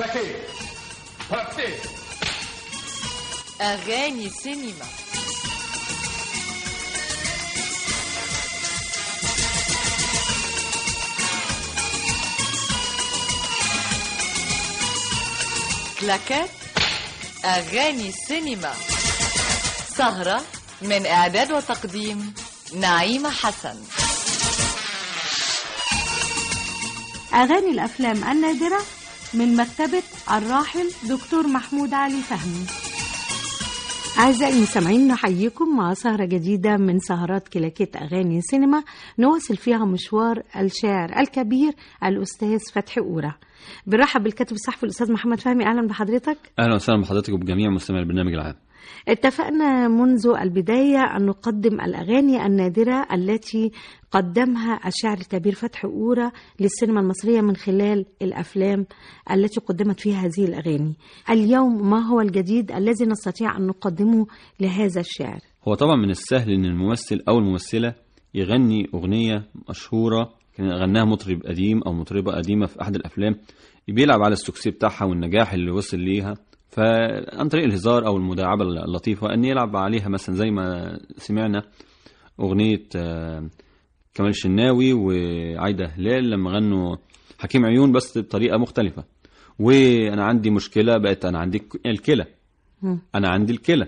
كلاكيه بارتي أغاني سينما كلاكات أغاني سينما سهرة من إعداد وتقديم نعيمة حسن أغاني الأفلام النادرة من مكتبة الراحل دكتور محمود علي فهمي أعزائي المستمعين نحييكم مع سهرة جديدة من سهرات كلاكيت أغاني سينما نواصل فيها مشوار الشاعر الكبير الأستاذ فتحي أورا بنرحب بالكاتب الصحفي الأستاذ محمد فهمي أهلا بحضرتك اهلا وسهلا بحضرتك وبجميع مستمعي البرنامج العام اتفقنا منذ البداية أن نقدم الأغاني النادرة التي قدمها الشاعر الكبير فتحي أورا للسينما المصرية من خلال الأفلام التي قدمت فيها هذه الأغاني اليوم ما هو الجديد الذي نستطيع أن نقدمه لهذا الشاعر هو طبعا من السهل ان الممثل او الممثله يغني اغنيه مشهوره كان غناها مطرب قديم او مطربه قديمه في احد الافلام بيلعب على السكسي بتاعها والنجاح اللي وصل ليها فعن طريق الهزار او المداعبه اللطيفه ان يلعب عليها مثلا زي ما سمعنا اغنيه آه، كمال الشناوي وعايده هلال لما غنوا حكيم عيون بس بطريقه مختلفه وانا عندي مشكله بقت انا عندي الكلى مم. انا عندي الكلى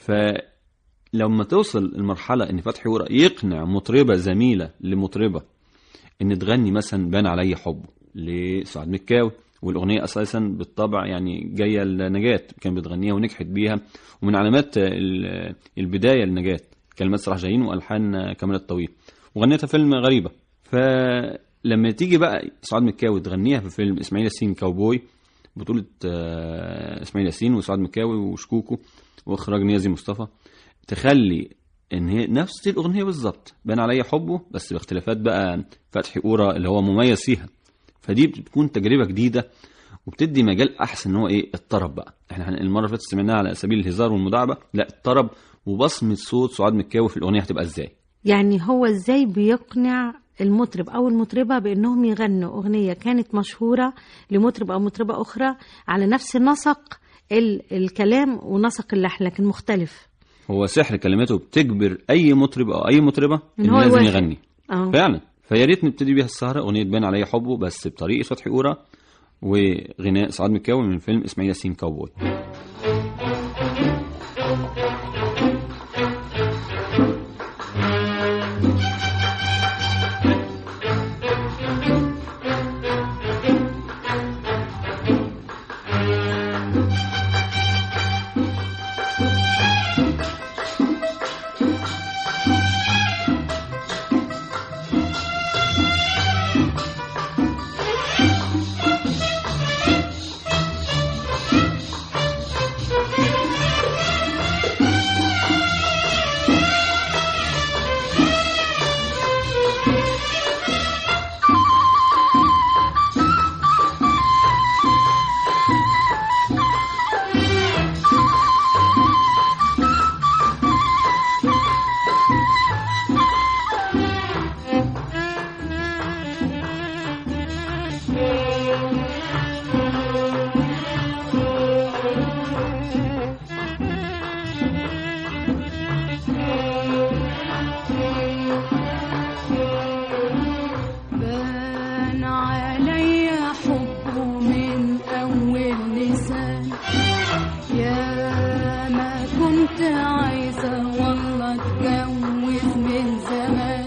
فلما توصل المرحله ان فتحي ورق يقنع مطربه زميله لمطربه ان تغني مثلا بان علي حبه لسعاد مكاوي والاغنيه اساسا بالطبع يعني جايه لنجاة كان بتغنيها ونجحت بيها ومن علامات ال- البدايه لنجاة كلمات صلاح جاهين والحان كمال الطويل وغنيتها فيلم غريبه فلما تيجي بقى سعاد مكاوي تغنيها في فيلم اسماعيل ياسين كاوبوي بطولة آه، اسماعيل ياسين وسعاد مكاوي وشكوكو واخراج نيازي مصطفى تخلي ان هي نفس الاغنيه بالظبط بان عليا حبه بس باختلافات بقى فتحي اورا اللي هو مميز فيها فدي بتكون تجربه جديده وبتدي مجال احسن ان هو ايه الطرب بقى احنا هن- المره اللي فاتت سمعناها على سبيل الهزار والمداعبه لا الطرب وبصمه صوت سعاد مكاوي في الاغنيه هتبقى ازاي يعني هو ازاي بيقنع المطرب او المطربه بانهم يغنوا اغنيه كانت مشهوره لمطرب او مطربه اخرى على نفس نسق ال- الكلام ونسق اللحن لكن مختلف هو سحر كلماته بتجبر اي مطرب او اي مطربه إن ان هو لازم يوافق. يغني اه فعلا فيا ريت نبتدي بيها السهره اغنيه بان عليا حبه بس بطريقه فتحي اورا وغناء سعاد مكاوي من فيلم اسماعيل ياسين كاوبوي بان علي حبه من أول لسان يا ما كنت عايزة والله اتجوز من زمان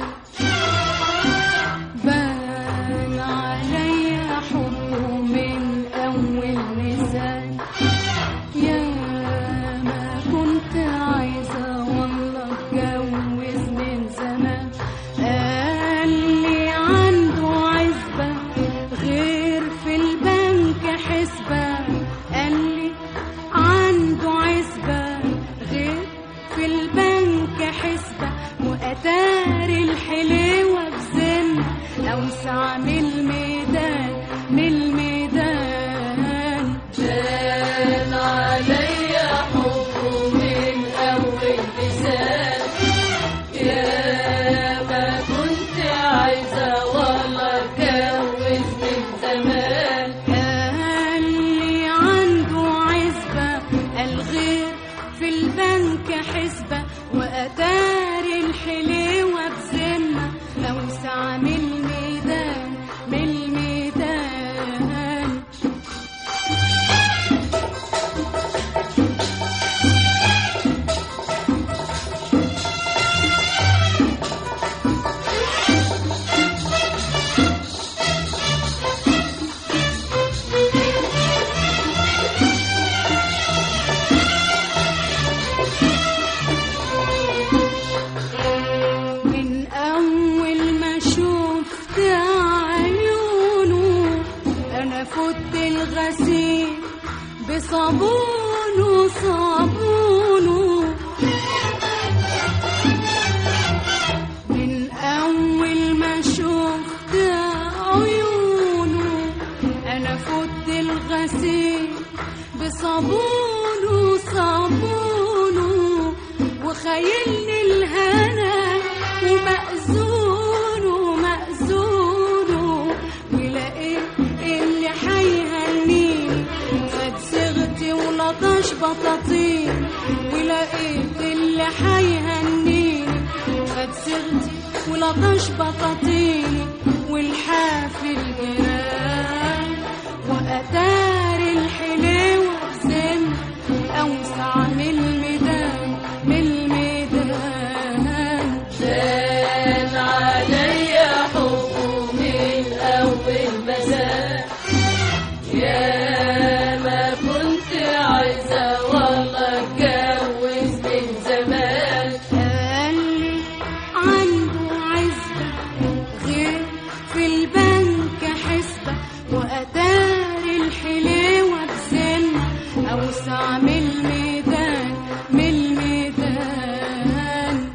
بان علي حبه من أول لسان يا ما كنت عايزة والله اتجوز من زمان قال لي عنده عزبة غير في البنك حسبة قال لي عنده عزبة غير في البنك حسبة وأتار الحلوة بزن أوسع من الميدان من الميدان بان علي حبه من أول لسان يا ما كنت عايزة والله اتجوز من زمان قال لي البنك حسبة وأداري الحلوة بذمة أوسع من الميدان من الميدان من أول ما شفت عيونه أنا فت الغسيل بصابونه صابونه من أول ما شفت عيونه أنا فت الغسيل بصابونه صابونه وخيلني الهنا ومأذونه مأذونه ولقيت اللي حيهنيني خد صيغتي ولطش بطاطين ولقيت اللي حيهنيني خد صيغتي ولطش بطاطيني والحافل جيران وأتاري الحلوة بزن أوسع من الميدان من الميدان كان عليا حبه من أول مساء يا ما كنت عايزة والله اتجوز من زمان قال لي عنده عزبة غير في البنك حسبة وأداري الحلوة بسنة أوسع من الميدان من الميدان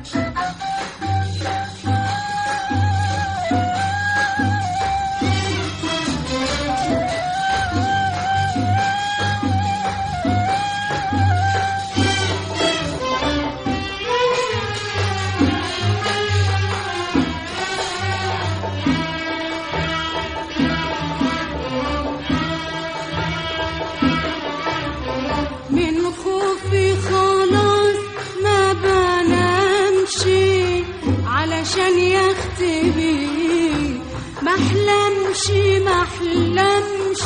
من خوفي خلاص ما بنامش علشان يختبي محلمش محلمش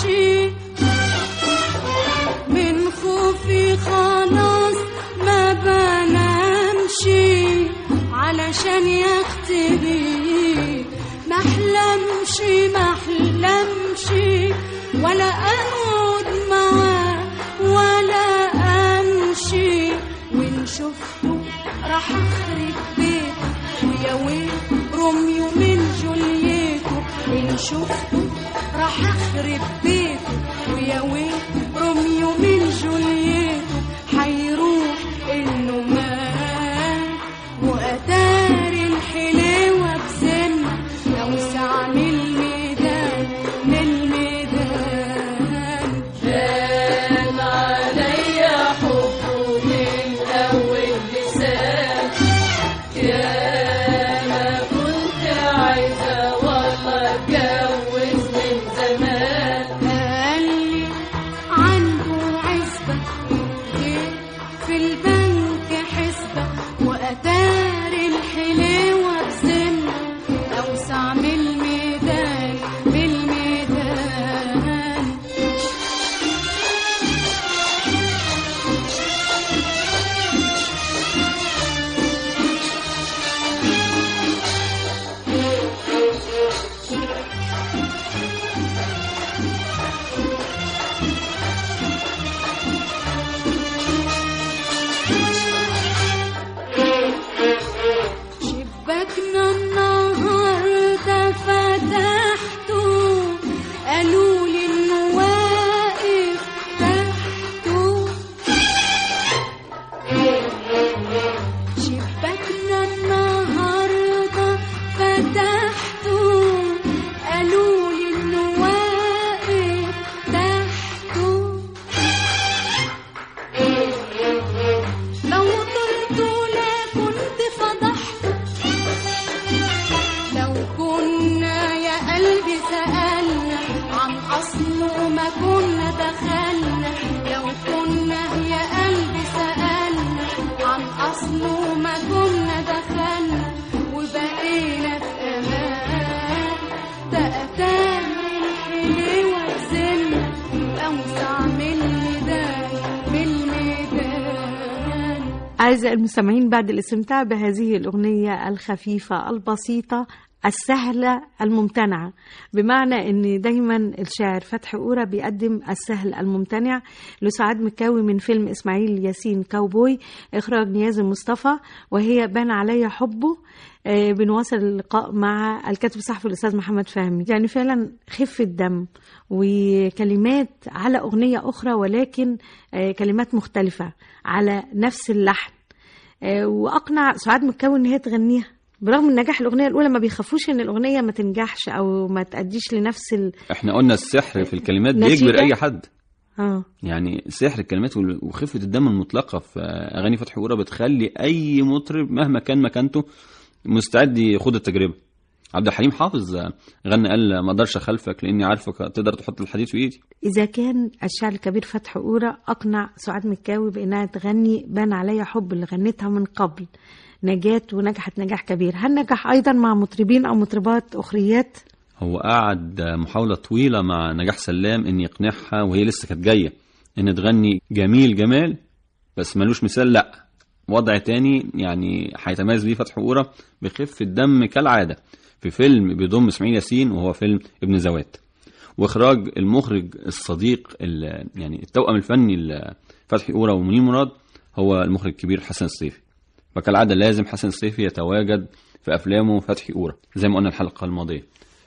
من خوفي خلاص ما بنامش علشان يختبي محلمش محلمش ولا اقعد معاه ولا امشي وان شفته راح اخرب بيته ويا ويل روميو من جولييته ان شفته راح اخرب بيته ويا ويل روميو من جولييته حيروح انه مات واتاري الحلوه بسنه اوسع من الميدان من الميدان كان عليا حبه من أول لسان يا ما كنت عايزة والله اتجوز من زمان قال لي عنده عزبة أصله ما كنا دخلنا وبقينا في أمان تأتان الحلوة وزلنا أوسع من الميدان من الميدان أعزائي المستمعين بعد الاستمتاع بهذه الأغنية الخفيفة البسيطة السهلة الممتنعة بمعنى أن دايما الشاعر فتحي أورا بيقدم السهل الممتنع لسعاد مكاوي من فيلم إسماعيل ياسين كاوبوي إخراج نيازي مصطفى وهي بان علي حبه آه، بنواصل اللقاء مع الكاتب الصحفي الأستاذ محمد فهمي يعني فعلا خفة دم وكلمات على أغنية أخرى ولكن آه، كلمات مختلفة على نفس اللحن آه، واقنع سعاد مكاوي ان هي تغنيها برغم من نجاح الاغنيه الاولى ما بيخافوش ان الاغنيه ما تنجحش او ما تاديش لنفس ال... احنا قلنا السحر في الكلمات نتيجة؟ بيجبر اي حد اه يعني سحر الكلمات وال- وخفه الدم المطلقه في اغاني فتحي قوره بتخلي اي مطرب مهما كان مكانته مستعد يخوض التجربه عبد الحليم حافظ غنى قال ما اقدرش اخالفك لاني عارفك تقدر تحط الحديد في ايدي اذا كان الشاعر الكبير فتحي قورة اقنع سعاد مكاوي بانها تغني بان عليا حب اللي غنتها من قبل نجاة ونجحت نجاح كبير هل نجح ايضا مع مطربين او مطربات اخريات هو قعد محاولة طويلة مع نجاح سلام إن يقنعها وهي لسه كانت جاية إن تغني جميل جمال بس ملوش مثال لأ وضع تاني يعني هيتميز بيه فتحي قورة بخفة دم كالعادة في فيلم بيضم إسماعيل ياسين وهو فيلم ابن زوات وإخراج المخرج الصديق ال- يعني التوأم الفني لفتحي قورة ومنير مراد هو المخرج الكبير حسن الصيفي فكالعادة لازم حسن الصيفي يتواجد في أفلامه فتحي قورة زي ما قلنا الحلقة الماضية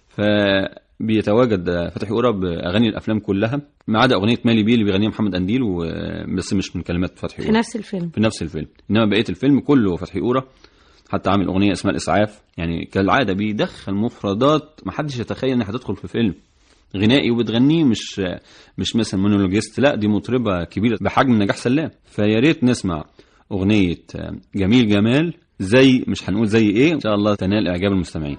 فبيتواجد فتحي قورة بأغاني الأفلام كلها ما عدا أغنية مالي بيه اللي بيغنيها محمد أنديل و- بس مش من كلمات فتحي في قورة نفس الفيلم في نفس الفيلم إنما بقية الفيلم كله فتحي قورة حتى عامل أغنية اسمها الإسعاف يعني كالعادة بيدخل مفردات محدش يتخيل إنها هتدخل في فيلم غنائي وبتغنيه مش مش مثلا مونولوجيست لا دي مطربة كبيرة بحجم نجاح سلام فيا ريت نسمع أغنية جميل جمال زي مش هنقول زي إيه إن شاء الله تنال إعجاب المستمعين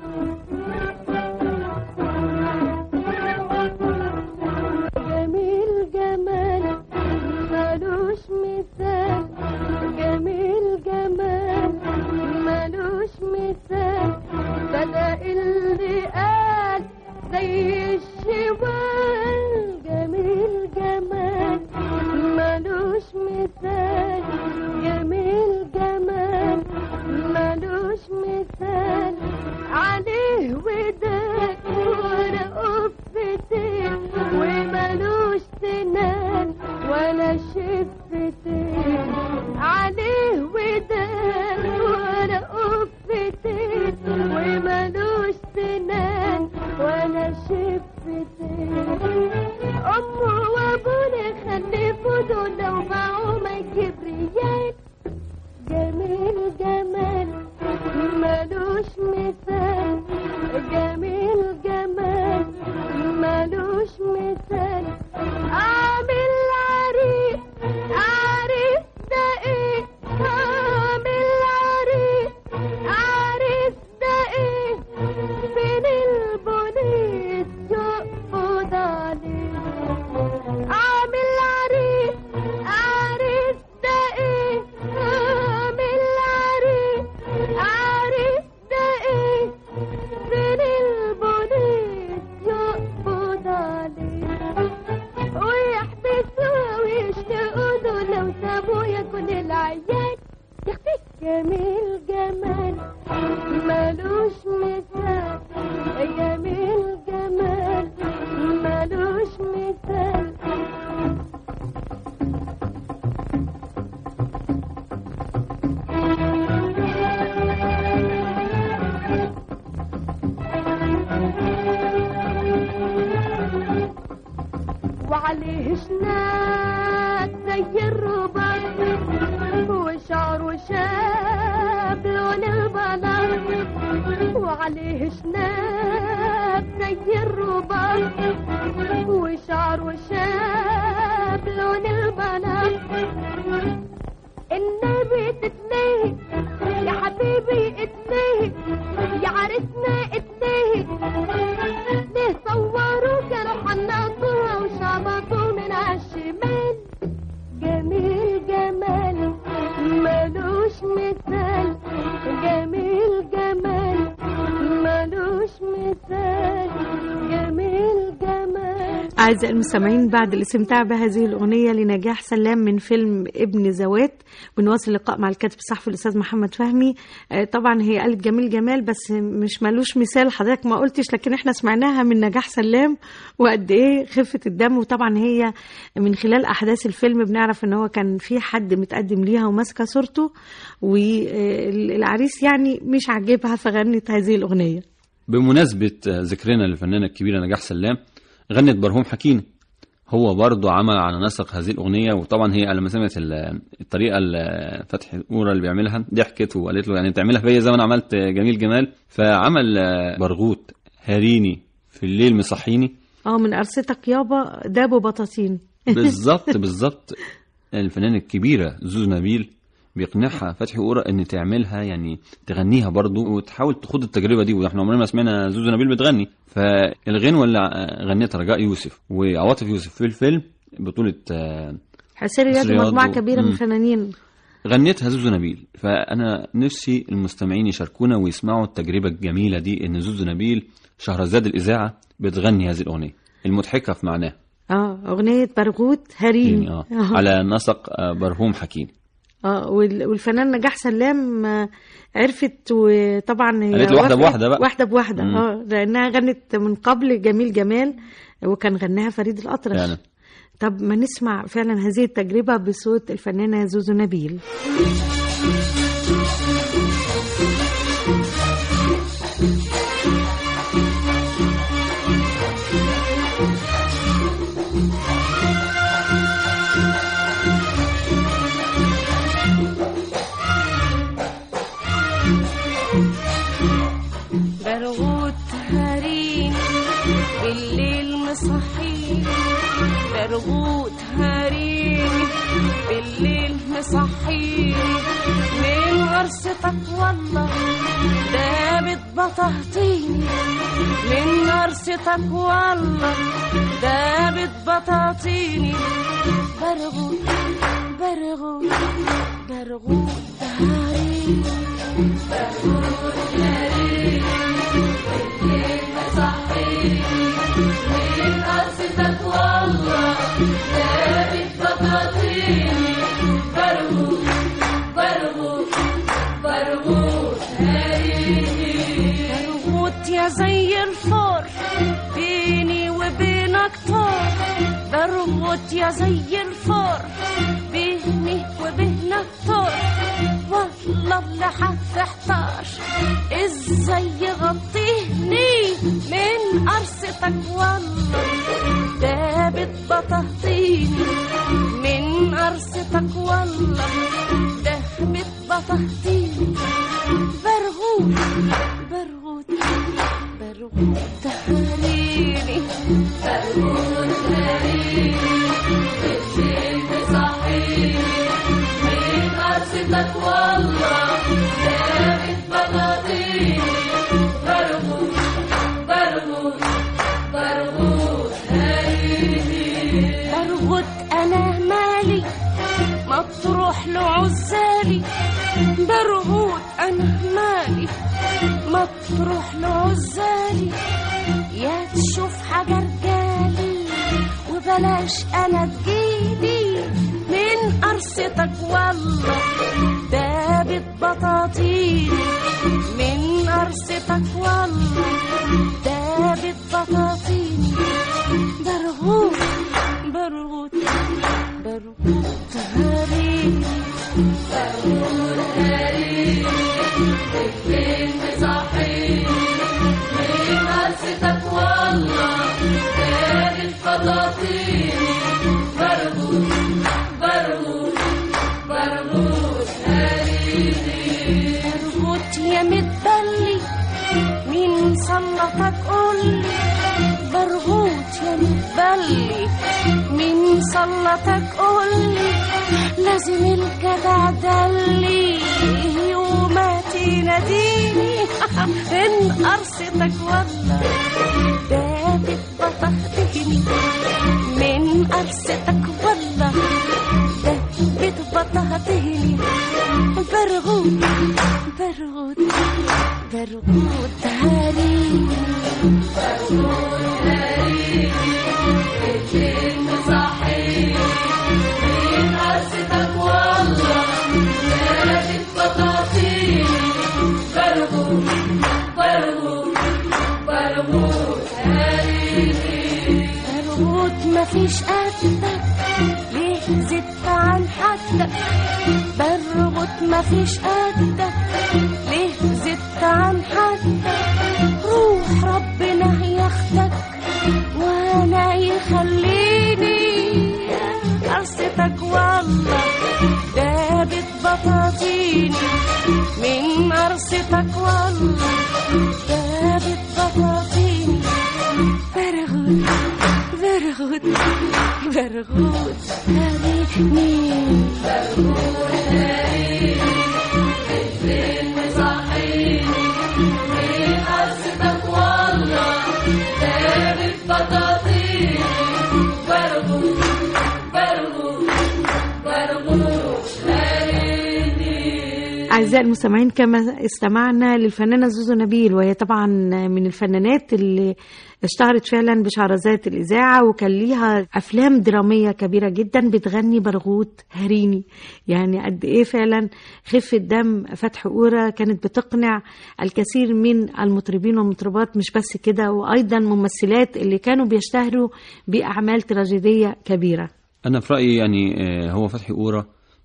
جميل جمال ملوش مثال جميل جمال ملوش مثال ده ده اللي قال زي الشوال جميل جمال ملوش مثال جميل جمال ملوش مثال عليه وداك وانا قفتين وملوش سنان ولا شفتين عليه وداك وانا قفتين وملوش سنان ولا شفتين امه وابونا خلفوا دول ومعه ما يجيب ريال جميل جمال ملوش مثال جميل جمال ملوش مثال عامل عريس عريس ده ايه عامل عريس عريس ده ايه فين البوليس يقبض عليه عامل عريس عريس ده ايه عامل عريس عريس ده ايه فين البوليس يقبض عليه ويحبسوه ويشتقوا له لو سابوه ياكل العيال يختي جميل جمال ملوش مثال جميل جمال ملوش مثال وعليه شنات زي الرباط وشعره شاب لون البلاط وعليه شنات زي الرباط وشعره شاب لون البلاط النبي تتلهي يا حبيبي اتلهي يا عرسنا اتلهي ليه صوروا كانوا حنطوها وشبطوا من عالشمال جميل جمال ملوش ملوش مثال جميل جمال ملوش مثال جميل جمال أعزائي المستمعين بعد الاستمتاع بهذه الأغنية لنجاح سلام من فيلم ابن زوات بنواصل اللقاء مع الكاتب الصحفي الأستاذ محمد فهمي آه، طبعا هي قالت جميل جمال بس مش ملوش مثال حضرتك ما قلتش لكن احنا سمعناها من نجاح سلام وقد ايه خفة الدم وطبعا هي من خلال أحداث الفيلم بنعرف ان هو كان في حد متقدم ليها وماسكة صورته والعريس يعني مش عاجبها فغنت هذه الأغنية بمناسبة ذكرنا للفنانة الكبيرة نجاح سلام غنت برهوم حكيم هو برضه عمل على نسق هذه الأغنية وطبعا هي لما سمعت ال- الطريقة اللي فتحي الأورا اللي بيعملها ضحكت وقالت له يعني تعملها فيا زي ما أنا عملت جميل جمال فعمل آه، برغوت هاريني في الليل مصحيني اه من قرصتك يابا دابوا بطاطين بالظبط بالظبط الفنانة الكبيرة زوزو نبيل بيقنعها فتحي أورا ان تعملها يعني تغنيها برضو وتحاول تخوض التجربه دي واحنا عمرنا ما سمعنا زوزو نبيل بتغني فالغنوه اللي غنتها رجاء يوسف وعواطف يوسف في الفيلم بطوله آه، حسين رياض حسين رياض ومجموعة و- كبيرة من مم. الفنانين غنتها زوزو نبيل فانا نفسي المستمعين يشاركونا ويسمعوا التجربه الجميله دي ان زوزو نبيل شهرزاد الاذاعه بتغني هذه الاغنيه المضحكه في معناها اه أغنية برغوت هريني يعني اه على نسق آه، برهوم حكيم اه وال- والفنان نجاح سلام آه، عرفت وطبعا هي قالت له واحدة وافقت- بواحدة بقى. واحدة بواحدة مم. اه لأنها غنت من قبل جميل جمال وكان غناها فريد الأطرش فعلا طب ما نسمع فعلا هذه التجربة بصوت الفنانة زوزو نبيل برغوت هارين بالليل مصحين برغوت هارين بالليل مصحين من غرستك والله دابت بطاطيني من غرستك والله دابت بطاطيني برغوت برغوت برغوت هارين برغوت يا زي الفار بيني وبينك طار برغوت يا زي الفار بيني وبينك طار والله اللي هتحتار ازاي يغطيني من قرصتك والله دابت بطاطيني من قرصتك والله دابت بطاطيني برغوت برغوت برغوت هريني برغوت هريني بالليل بصحيني من قرصتك والله دابت بطاطيني برغوت برغوت برغوت هريني برغوت انا مالي ما تروح له عزالي برغوت انا مالي ما تروح له عزالي يا تشوف حاجة رجالي وبلاش انا تجيلي من قرصتك والله دابت بطاطيني من قرصتك والله دابت بطاطيني برغوت برغوت برغوت هاريني برغوت هاريني بالليل مصحيني من قرصتك والله دابت بطاطيني برغوت برغوت برغوت هاريني برغوت يا متبلي مين سلطك قولي برغوت يا متبلي مين سلطك قولي لازم الجدع دلي يوماتي ناديني من قرصتك والله دابت بطهتني من قرصتك والله دابت بطهتني برغوت برغوت برغوت هاري برغوت مفيش قدك ليه زدت عن حدك برغوت مفيش قدك ليه زدت عن حدك روح ربنا ياخدك وانا يخليني قرصتك والله دابت بطاطيني من قرصتك والله دابت بطاطيني برغوت برغوت برغوت هاريني أعزائي المستمعين كما استمعنا للفنانة زوزو نبيل وهي طبعا من الفنانات اللي اشتهرت فعلا بشعرذات الإذاعة وكان ليها أفلام درامية كبيرة جدا بتغني برغوت هريني يعني قد إيه فعلا خفة دم فتح أورا كانت بتقنع الكثير من المطربين والمطربات مش بس كده وأيضا ممثلات اللي كانوا بيشتهروا بأعمال تراجيدية كبيرة انا في رايي يعني آه، هو فتحي قوره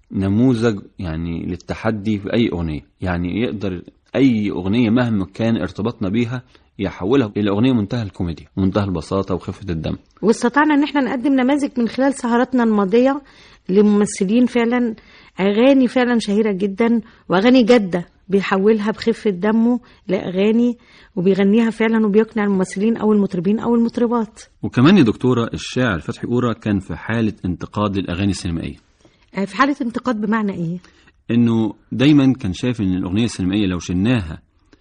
نموذج يعني للتحدي في اي اغنيه يعني يقدر اي اغنيه مهما كان ارتباطنا بيها يحولها الى اغنيه منتهى الكوميديا منتهى البساطه وخفه الدم واستطعنا ان احنا نقدم نماذج من خلال سهراتنا الماضيه لممثلين فعلا اغاني فعلا شهيره جدا واغاني جاده بيحولها بخفه دمه لاغاني وبيغنيها فعلا وبيقنع الممثلين او المطربين او المطربات وكمان يا دكتوره الشاعر فتحي قوره كان في حاله انتقاد للاغاني السينمائيه آه، في حاله انتقاد بمعنى ايه انه دايما كان شايف ان الاغنيه السينمائيه لو شلناها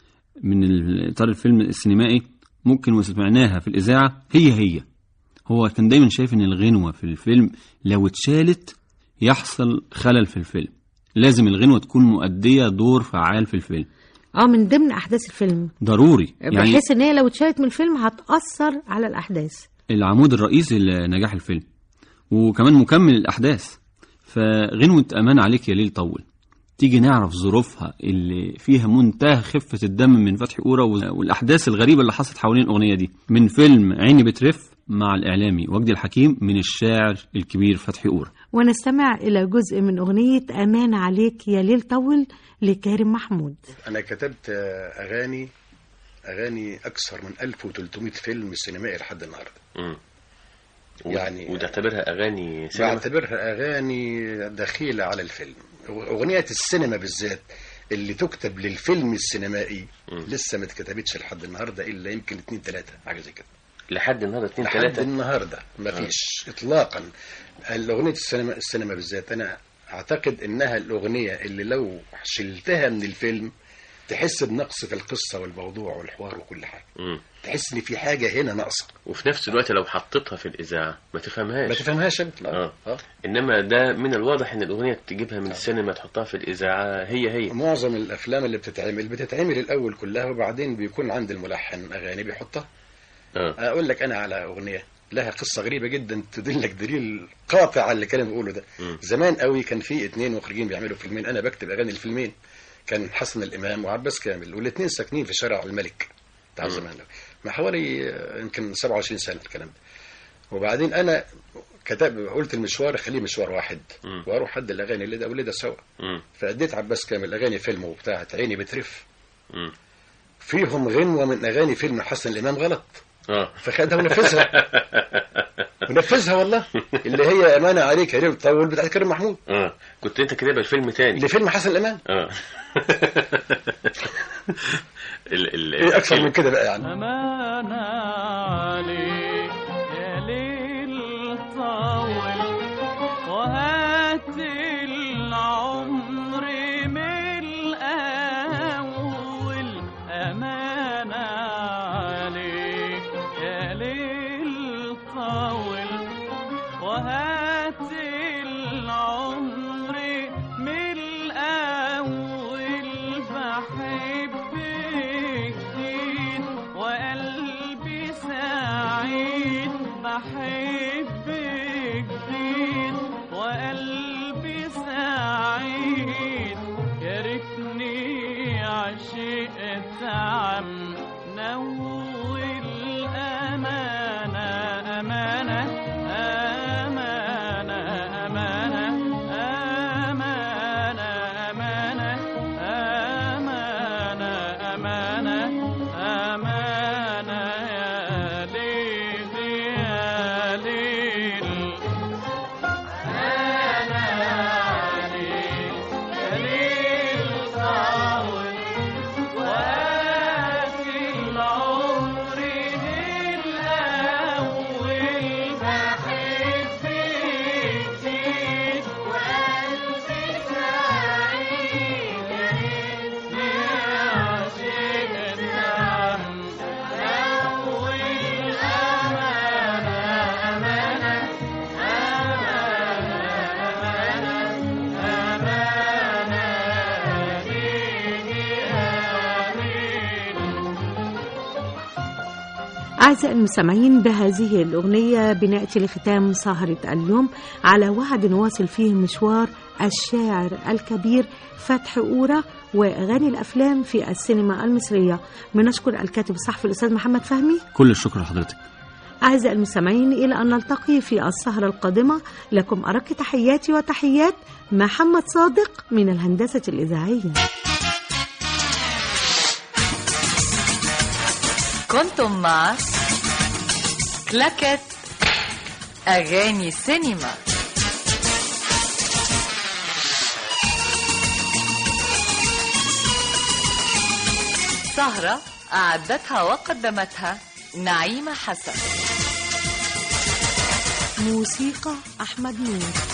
من اطار الفيلم السينمائي ممكن وسمعناها في الاذاعه هي هي هو كان دايما شايف ان الغنوه في الفيلم لو اتشالت يحصل خلل في الفيلم لازم الغنوه تكون مؤديه دور فعال في الفيلم اه من ضمن احداث الفيلم ضروري يعني بحيث ان هي لو اتشالت من الفيلم هتاثر على الاحداث العمود الرئيسي لنجاح الفيلم وكمان مكمل الأحداث فغنوة أمان عليك يا ليل طول تيجي نعرف ظروفها اللي فيها منتهى خفة الدم من فتحي قورة والأحداث الغريبة اللي حصلت حوالين الأغنية دي من فيلم عيني بترف مع الإعلامي وجدي الحكيم من الشاعر الكبير فتحي قورة ونستمع الى جزء من اغنيه امان عليك يا ليل طول لكارم محمود انا كتبت آه، اغاني اغاني اكثر من 1300 فيلم سينمائي لحد النهارده مم. و- يعني- وتعتبرها اغاني سينما بعتبرها اغاني دخيله على الفيلم اغنيه السينما بالذات اللي تكتب للفيلم السينمائي مم. لسه ما اتكتبتش لحد النهارده الا يمكن اتنين تلاته حاجه زي كده لحد النهارده اتنين لحد تلاته النهارده ما فيش اطلاقا الاغنيه السينما السينما بالذات انا اعتقد انها الاغنيه اللي لو شلتها من الفيلم تحس بنقص في القصه والموضوع والحوار وكل حاجه مم. تحس ان في حاجه هنا ناقصه وفي نفس الوقت لو حطيتها في الاذاعه ما تفهمهاش ما تفهمهاش انت آه. اه انما ده من الواضح ان الاغنيه تجيبها من السينما تحطها في الاذاعه هي هي معظم الافلام اللي بتتعمل بتتعمل الاول كلها وبعدين بيكون عند الملحن اغاني بيحطها اه اقول لك انا على اغنيه لها قصه غريبه جدا تدلك دليل قاطع على اللي كان بيقوله ده مم. زمان قوي كان في اتنين مخرجين بيعملوا فيلمين انا بكتب اغاني الفيلمين كان حسن الامام وعباس كامل والاثنين ساكنين في شارع الملك بتاع مم. زمان ده. من حوالي آه، يمكن 27 سنه الكلام ده وبعدين انا كتب قلت المشوار خليه مشوار واحد مم. واروح حد الاغاني اللي ده واللي ده سوا مم. فاديت عباس كامل اغاني فيلم وبتاعت عيني بترف مم. فيهم غنوه من اغاني فيلم حسن الامام غلط اه فخدها ونفذها ونفذها والله اللي هي امانه عليك يا ريت طول بتاعت كريم محمود اه كنت انت كاتبها الفيلم تاني لفيلم حسن الامام اه ال ال ايه اكثر من كده بقى يعني أمانة عليك يا ليل طول وهات العمر من الأول أمانة عليك يا ليل طول وهات العمر من الأول عشقت عم نول أمانة أمانة أمانة أمانة أمانة أمانة أمانة أمانة أمانة يا ليل يا ليل أعزائي المستمعين بهذه الأغنية بنأتي لختام سهرة اليوم على وعد نواصل فيه مشوار الشاعر الكبير فتحي أورا وأغاني الأفلام في السينما المصرية بنشكر الكاتب الصحفي الأستاذ محمد فهمي كل الشكر لحضرتك أعزائي المستمعين إلى أن نلتقي في السهرة القادمة لكم أرق تحياتي وتحيات محمد صادق من الهندسة الإذاعية كنتم مع كلاكت أغاني سينما سهرة أعدتها وقدمتها نعيمة حسن موسيقى أحمد نور